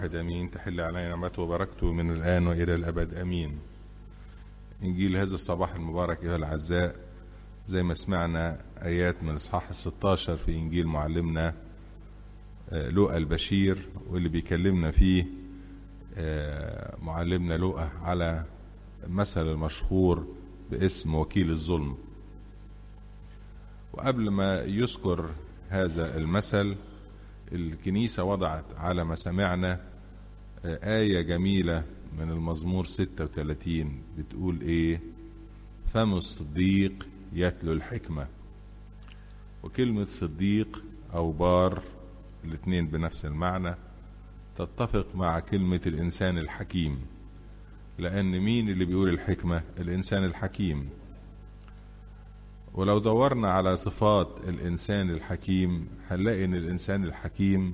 واحد امين تحل علينا نعمته وبركته من الان والى الابد امين انجيل هذا الصباح المبارك ايها الاعزاء زي ما سمعنا ايات من الاصحاح الستاشر في انجيل معلمنا لوقا البشير واللي بيكلمنا فيه معلمنا لوقا على المثل المشهور باسم وكيل الظلم وقبل ما يذكر هذا المثل الكنيسة وضعت على ما سمعنا آية جميلة من المزمور 36 بتقول إيه فم الصديق يتلو الحكمة وكلمة صديق أو بار الاتنين بنفس المعنى تتفق مع كلمة الإنسان الحكيم لأن مين اللي بيقول الحكمة الإنسان الحكيم ولو دورنا على صفات الإنسان الحكيم هنلاقي إن الإنسان الحكيم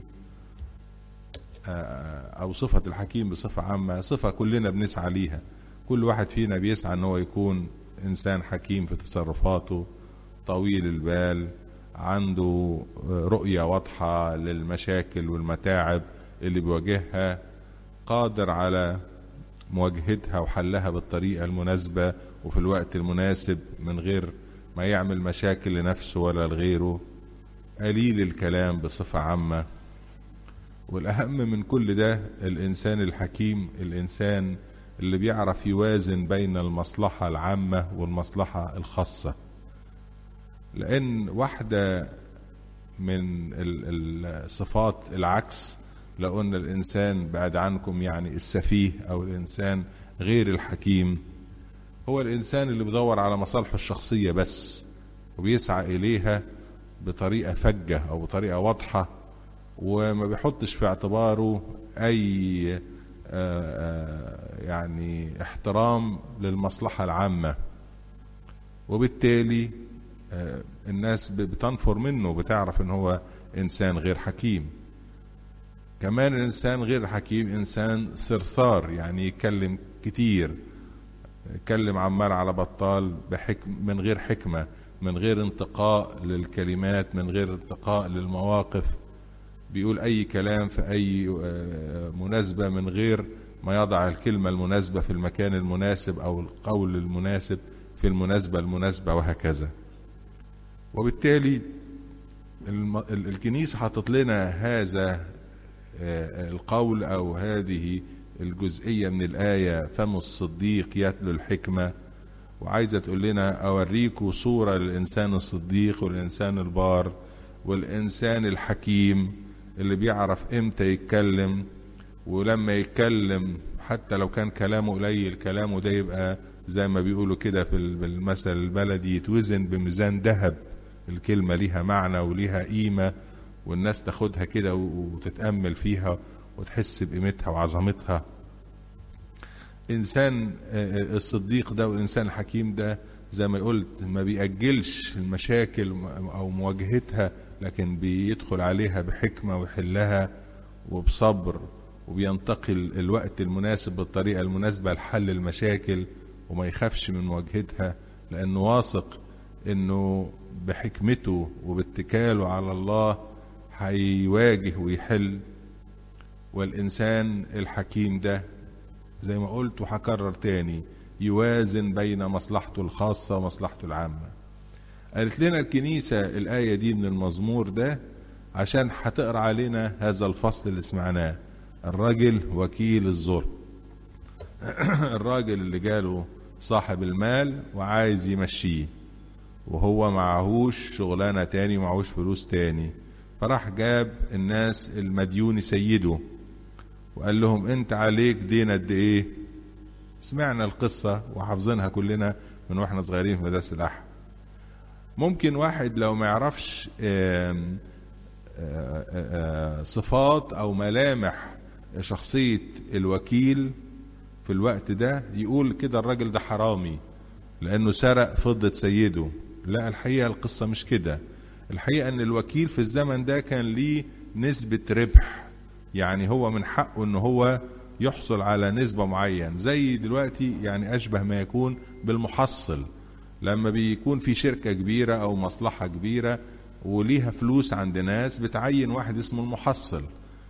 أو صفة الحكيم بصفة عامة صفة كلنا بنسعى ليها كل واحد فينا بيسعى إن هو يكون إنسان حكيم في تصرفاته طويل البال عنده رؤية واضحة للمشاكل والمتاعب اللي بيواجهها قادر على مواجهتها وحلها بالطريقة المناسبة وفي الوقت المناسب من غير ما يعمل مشاكل لنفسه ولا لغيره قليل الكلام بصفة عامة والأهم من كل ده الإنسان الحكيم الإنسان اللي بيعرف يوازن بين المصلحة العامة والمصلحة الخاصة لأن واحدة من الصفات العكس لو أن الإنسان بعد عنكم يعني السفيه أو الإنسان غير الحكيم هو الإنسان اللي بيدور على مصالحه الشخصية بس وبيسعى إليها بطريقة فجة أو بطريقة واضحة وما بيحطش في اعتباره أي يعني احترام للمصلحة العامة وبالتالي الناس بتنفر منه بتعرف ان هو انسان غير حكيم كمان الانسان غير حكيم انسان صرصار يعني يتكلم كتير يتكلم عمال على بطال بحكم من غير حكمة من غير انتقاء للكلمات من غير انتقاء للمواقف بيقول أي كلام في أي مناسبة من غير ما يضع الكلمة المناسبة في المكان المناسب أو القول المناسب في المناسبة المناسبة وهكذا وبالتالي الكنيسة حطت لنا هذا القول أو هذه الجزئية من الآية فم الصديق يتلو الحكمة وعايزة تقول لنا أوريكم صورة للإنسان الصديق والإنسان البار والإنسان الحكيم اللي بيعرف إمتى يتكلم ولما يتكلم حتى لو كان كلامه قليل كلامه ده يبقى زي ما بيقولوا كده في المثل البلدي يتوزن بميزان ذهب الكلمة ليها معنى وليها قيمة والناس تاخدها كده وتتأمل فيها وتحس بقيمتها وعظمتها انسان الصديق ده والانسان الحكيم ده زي ما قلت ما بيأجلش المشاكل او مواجهتها لكن بيدخل عليها بحكمة ويحلها وبصبر وبينتقل الوقت المناسب بالطريقة المناسبة لحل المشاكل وما يخافش من مواجهتها لأنه واثق أنه بحكمته وباتكاله على الله هيواجه ويحل والإنسان الحكيم ده زي ما قلت وهكرر تاني يوازن بين مصلحته الخاصة ومصلحته العامة قالت لنا الكنيسة الآية دي من المزمور ده عشان هتقرأ علينا هذا الفصل اللي سمعناه الراجل وكيل الظلم الراجل اللي جاله صاحب المال وعايز يمشيه وهو معهوش شغلانة تاني ومعهوش فلوس تاني فراح جاب الناس المديون سيده وقال لهم انت عليك دين قد ايه سمعنا القصة وحافظينها كلنا من واحنا صغيرين في مدرسة الأحد ممكن واحد لو ما يعرفش آم آم صفات أو ملامح شخصية الوكيل في الوقت ده يقول كده الراجل ده حرامي لأنه سرق فضة سيده لا الحقيقة القصة مش كده الحقيقة أن الوكيل في الزمن ده كان ليه نسبة ربح يعني هو من حقه أن هو يحصل على نسبة معين زي دلوقتي يعني أشبه ما يكون بالمحصل لما بيكون في شركة كبيرة أو مصلحة كبيرة وليها فلوس عند ناس بتعين واحد اسمه المحصل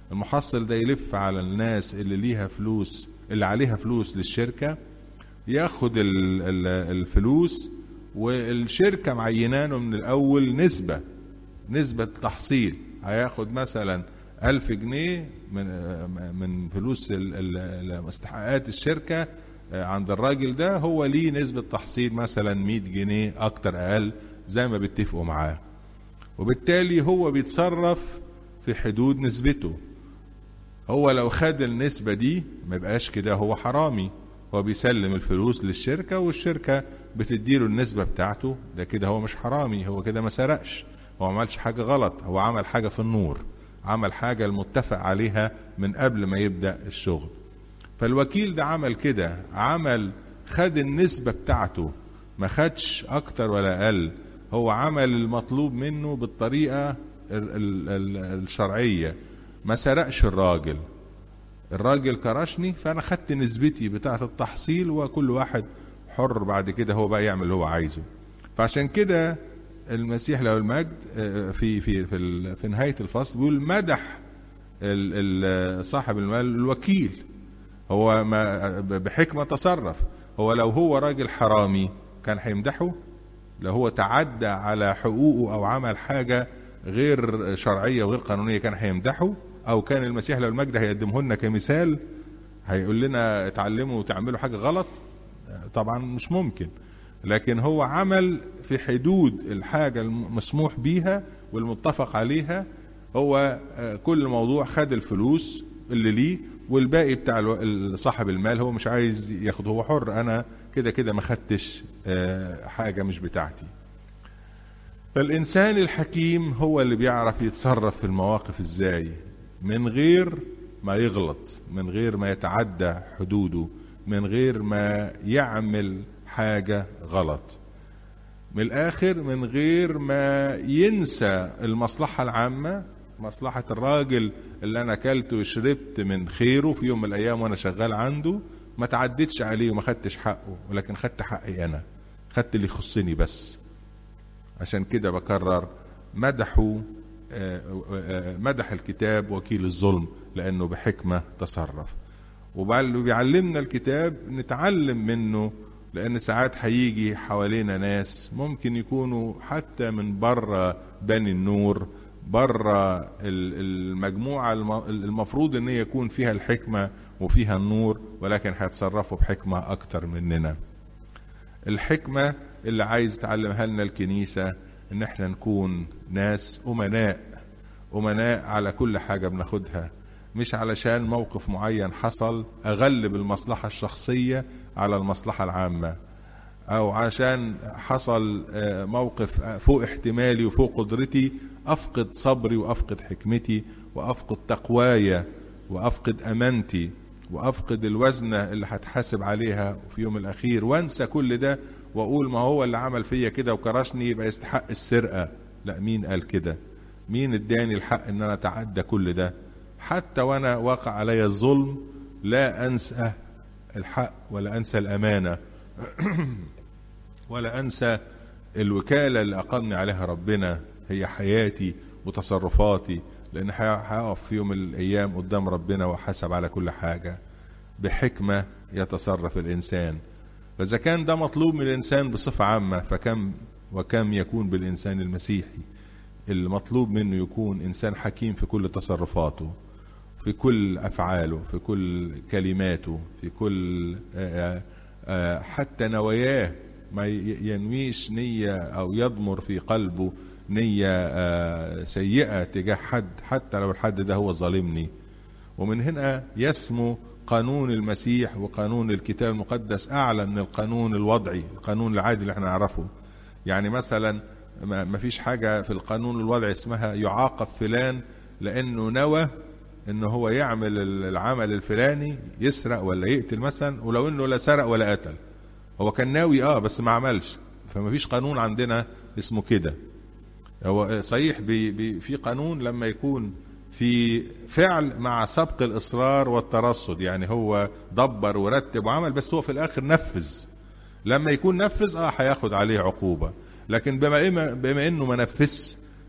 المحصل ده يلف على الناس اللي ليها فلوس اللي عليها فلوس للشركة ياخد ال- ال- الفلوس والشركة معينانه من الأول نسبة نسبة تحصيل هياخد مثلا ألف جنيه من من فلوس ال- ال- مستحقات الشركة عند الراجل ده هو ليه نسبة تحصيل مثلا 100 جنيه أكتر أقل زي ما بيتفقوا معاه وبالتالي هو بيتصرف في حدود نسبته هو لو خد النسبة دي ما يبقاش كده هو حرامي هو بيسلم الفلوس للشركة والشركة بتديله النسبة بتاعته ده كده هو مش حرامي هو كده ما سرقش هو ما عملش حاجة غلط هو عمل حاجة في النور عمل حاجة المتفق عليها من قبل ما يبدأ الشغل فالوكيل ده عمل كده عمل خد النسبة بتاعته ما خدش أكتر ولا أقل هو عمل المطلوب منه بالطريقة ال- ال- ال- الشرعية ما سرقش الراجل الراجل كرشني فأنا خدت نسبتي بتاعة التحصيل وكل واحد حر بعد كده هو بقى يعمل اللي هو عايزه فعشان كده المسيح له المجد آه، في في في, ال- في نهاية الفصل بيقول مدح ال- ال- صاحب المال الوكيل هو ما بحكمة تصرف هو لو هو راجل حرامي كان هيمدحه لو هو تعدى على حقوقه او عمل حاجة غير شرعية وغير قانونية كان هيمدحه او كان المسيح لو المجد هيقدمه لنا كمثال هيقول لنا اتعلموا وتعملوا حاجة غلط طبعا مش ممكن لكن هو عمل في حدود الحاجة المسموح بيها والمتفق عليها هو آه، كل الموضوع خد الفلوس اللي ليه والباقي بتاع الو- صاحب المال هو مش عايز ياخد هو حر انا كده كده ما خدتش آه، حاجة مش بتاعتي فالإنسان الحكيم هو اللي بيعرف يتصرف في المواقف إزاي من غير ما يغلط من غير ما يتعدى حدوده من غير ما يعمل حاجة غلط من الآخر من غير ما ينسى المصلحة العامة مصلحة الراجل اللي أنا أكلت وشربت من خيره في يوم من الأيام وأنا شغال عنده ما تعدتش عليه وما خدتش حقه ولكن خدت حقي أنا خدت اللي يخصني بس عشان كده بكرر مدحوا آه، آه، مدح الكتاب وكيل الظلم لأنه بحكمة تصرف وبعد- وبيعلمنا الكتاب نتعلم منه لأن ساعات هيجي حوالينا ناس ممكن يكونوا حتى من بره بني النور بره ال- المجموعة الم- المفروض ان هي يكون فيها الحكمة وفيها النور ولكن هيتصرفوا بحكمة أكتر مننا الحكمة اللي عايز تعلمها لنا الكنيسة ان احنا نكون ناس امناء امناء على كل حاجة بناخدها مش علشان موقف معين حصل اغلب المصلحة الشخصية على المصلحة العامة او عشان حصل آه، موقف فوق احتمالي وفوق قدرتي افقد صبري وافقد حكمتي وافقد تقواي وافقد امانتي وافقد الوزنه اللي هتحاسب عليها في يوم الاخير وانسى كل ده واقول ما هو اللي عمل فيا كده وكرشني يبقى يستحق السرقه لا مين قال كده مين اداني الحق ان انا اتعدى كل ده حتى وانا واقع علي الظلم لا انسى الحق ولا انسى الامانه ولا انسى الوكاله اللي اقامني عليها ربنا هي حياتي وتصرفاتي لان هقف في يوم من الايام قدام ربنا وحسب على كل حاجه بحكمه يتصرف الانسان فاذا كان ده مطلوب من الانسان بصفه عامه فكم وكم يكون بالانسان المسيحي المطلوب منه يكون انسان حكيم في كل تصرفاته في كل افعاله في كل كلماته في كل آآ آآ حتى نواياه ما ينويش نيه او يضمر في قلبه نيه سيئه تجاه حد حتى لو الحد ده هو ظالمني ومن هنا يسمو قانون المسيح وقانون الكتاب المقدس اعلى من القانون الوضعي القانون العادي اللي احنا نعرفه يعني مثلا ما فيش حاجه في القانون الوضعي اسمها يعاقب فلان لانه نوى ان هو يعمل العمل الفلاني يسرق ولا يقتل مثلا ولو انه لا سرق ولا قتل هو كان ناوي اه بس ما عملش فما فيش قانون عندنا اسمه كده هو صحيح بي بي في قانون لما يكون في فعل مع سبق الاصرار والترصد يعني هو دبر ورتب وعمل بس هو في الاخر نفذ لما يكون نفذ اه هياخد عليه عقوبه لكن بما إما بما انه ما نفذش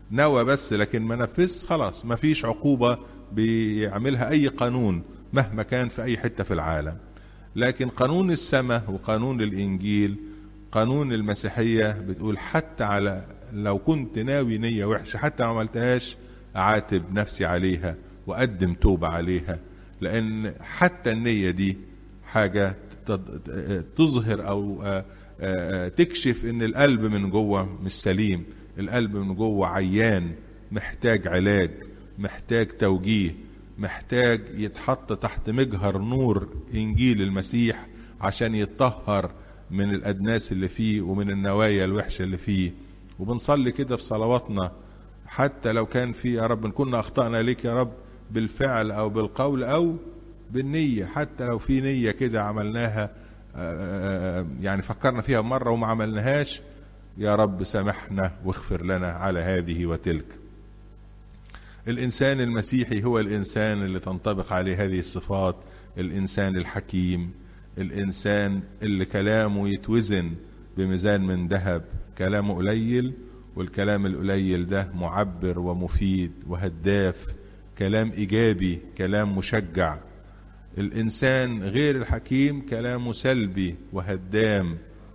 نوى بس لكن ما نفذش خلاص ما فيش عقوبة بيعملها أي قانون مهما كان في أي حتة في العالم لكن قانون السماء وقانون الإنجيل قانون المسيحية بتقول حتى على لو كنت ناوي نية وحشة حتى ما عملتهاش أعاتب نفسي عليها وأقدم توبة عليها لأن حتى النية دي حاجة تظهر أو تكشف إن القلب من جوه مش سليم القلب من جوه عيان محتاج علاج محتاج توجيه محتاج يتحط تحت مجهر نور إنجيل المسيح عشان يتطهر من الأدناس اللي فيه ومن النوايا الوحشة اللي فيه وبنصلي كده في صلواتنا حتى لو كان في يا رب نكون أخطأنا ليك يا رب بالفعل أو بالقول أو بالنية حتى لو في نية كده عملناها يعني فكرنا فيها مرة وما عملناهاش يا رب سامحنا واغفر لنا على هذه وتلك الإنسان المسيحي هو الإنسان اللي تنطبق عليه هذه الصفات الإنسان الحكيم الإنسان اللي كلامه يتوزن بميزان من ذهب كلامه قليل والكلام القليل ده معبر ومفيد وهداف كلام إيجابي كلام مشجع الإنسان غير الحكيم كلامه سلبي وهدام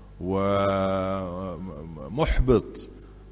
ومحبط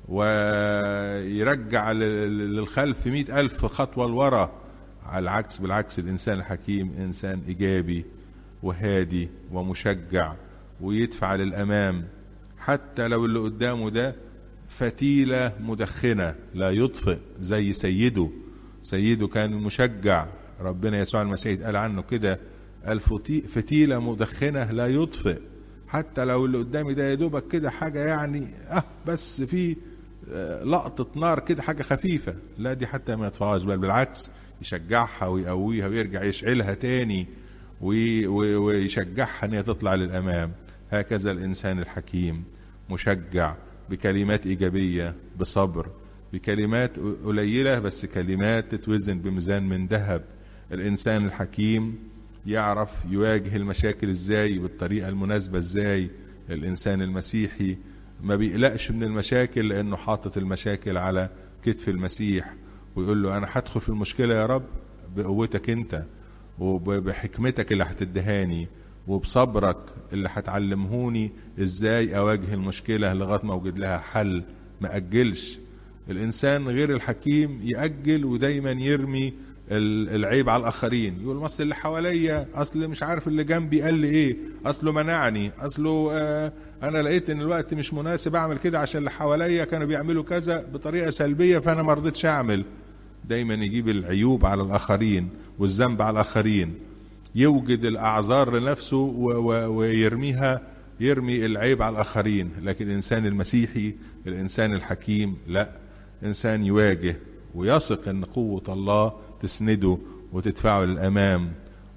ويرجع للخلف مئة ألف خطوة لورا على العكس بالعكس الإنسان الحكيم إنسان إيجابي وهادي ومشجع ويدفع للأمام حتى لو اللي قدامه ده فتيلة مدخنة لا يطفئ زي سيده سيده كان مشجع ربنا يسوع المسيح قال عنه كده فتيلة مدخنة لا يطفئ حتى لو اللي قدامي ده يا دوبك كده حاجة يعني اه بس في لقطة نار كده حاجة خفيفة لا دي حتى ما يطفئهاش بل بالعكس يشجعها ويقويها ويرجع يشعلها تاني ويشجعها ان هي تطلع للامام هكذا الانسان الحكيم مشجع بكلمات ايجابيه بصبر بكلمات قليله بس كلمات تتوزن بميزان من ذهب الانسان الحكيم يعرف يواجه المشاكل ازاي بالطريقه المناسبه ازاي الانسان المسيحي ما بيقلقش من المشاكل لانه حاطط المشاكل على كتف المسيح ويقول له انا هدخل في المشكله يا رب بقوتك انت وبحكمتك اللي هتدهاني وبصبرك اللي هتعلمهوني ازاي اواجه المشكله لغايه ما اوجد لها حل ما اجلش الانسان غير الحكيم ياجل ودايما يرمي العيب على الاخرين يقول اصل اللي حواليا اصل مش عارف اللي جنبي قال لي ايه اصله منعني اصله آه انا لقيت ان الوقت مش مناسب اعمل كده عشان اللي حواليا كانوا بيعملوا كذا بطريقه سلبيه فانا ما رضيتش اعمل دايما يجيب العيوب على الاخرين والذنب على الاخرين يوجد الاعذار لنفسه ويرميها يرمي العيب على الاخرين لكن الانسان المسيحي الانسان الحكيم لا انسان يواجه ويثق ان قوه الله تسنده وتدفعه للامام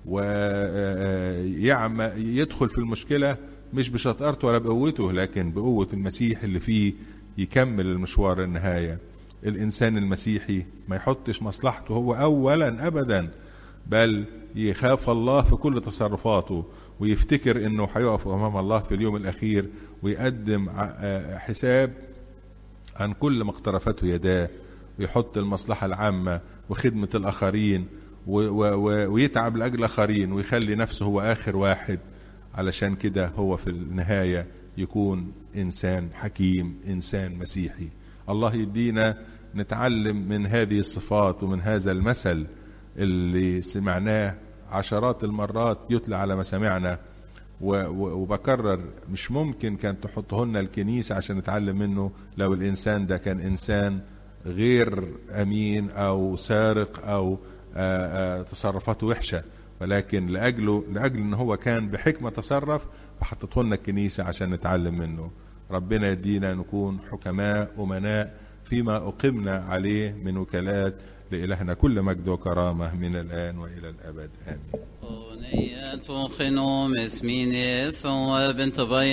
ويعمل يدخل في المشكله مش بشطارته ولا بقوته لكن بقوه المسيح اللي فيه يكمل المشوار النهايه الانسان المسيحي ما يحطش مصلحته هو اولا ابدا بل يخاف الله في كل تصرفاته ويفتكر انه هيقف امام الله في اليوم الاخير ويقدم حساب عن كل ما اقترفته يداه ويحط المصلحه العامه وخدمه الاخرين ويتعب لاجل الاخرين ويخلي نفسه هو اخر واحد علشان كده هو في النهايه يكون انسان حكيم انسان مسيحي الله يدينا نتعلم من هذه الصفات ومن هذا المثل اللي سمعناه عشرات المرات يتلى على مسامعنا وبكرر مش ممكن كان تحطه لنا الكنيسة عشان نتعلم منه لو الإنسان ده كان إنسان غير أمين أو سارق أو آآ آآ تصرفاته وحشة ولكن لأجله لأجل إن هو كان بحكمة تصرف فحطته لنا الكنيسة عشان نتعلم منه ربنا يدينا نكون حكماء أمناء فيما أقمنا عليه من وكالات لإلهنا كل مجد وكرامة من الآن وإلى الأبد آمين أغنية خنوم اسمين ثواب بنت